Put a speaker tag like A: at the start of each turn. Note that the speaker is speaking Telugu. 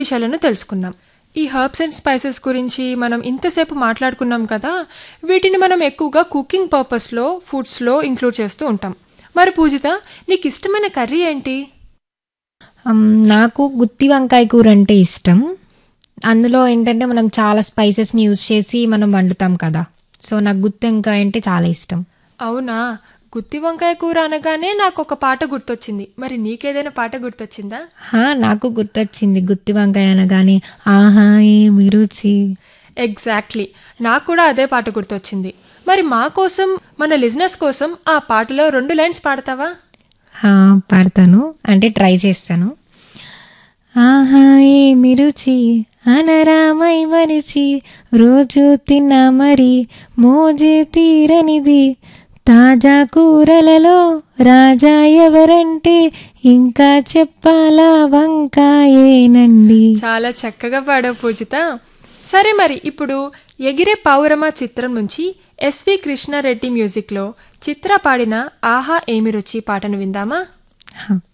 A: విషయాలను తెలుసుకున్నాం ఈ హర్బ్స్ అండ్ స్పైసెస్ గురించి మనం ఇంతసేపు మాట్లాడుకున్నాం కదా వీటిని మనం ఎక్కువగా కుకింగ్ పర్పస్లో ఫుడ్స్లో ఇంక్లూడ్ చేస్తూ ఉంటాం మరి పూజిత నీకు ఇష్టమైన కర్రీ ఏంటి
B: అమ్, నాకు గుత్తి వంకాయ కూర అంటే ఇష్టం అందులో ఏంటంటే మనం చాలా స్పైసెస్ని యూజ్ చేసి మనం వండుతాం కదా సో నాకు గుత్తి వంకాయ అంటే చాలా ఇష్టం
A: అవునా గుత్తి వంకాయ కూర అనగానే నాకు ఒక పాట గుర్తొచ్చింది మరి నీకేదైనా పాట గుర్తొచ్చిందా
B: హా, నాకు గుర్తొచ్చింది గుత్తి వంకాయ అనగానే ఆహా ఏమి రుచి
A: ఎగ్జాక్ట్లీ నాకు కూడా అదే పాట గుర్తొచ్చింది మరి మా కోసం మన లిజినెస్ కోసం ఆ పాటలో రెండు లైన్స్ పాడతావా
B: హా, పాడతాను అంటే ట్రై చేస్తాను ఆహా ఏమి రుచి అనరామై మరిచి రోజు తిన్నా మరి మోజే తీరనిది తాజా కూరలలో రాజా ఎవరంటే ఇంకా చెప్పాలా వంకాయేనండి
A: చాలా చక్కగా పాడావు పూజిత సరే మరి ఇప్పుడు ఎగిరే పౌరమ చిత్రం నుంచి ఎస్వి కృష్ణారెడ్డి మ్యూజిక్లో చిత్ర పాడిన ఆహా ఏమి రుచి పాటను విందామా
B: హా.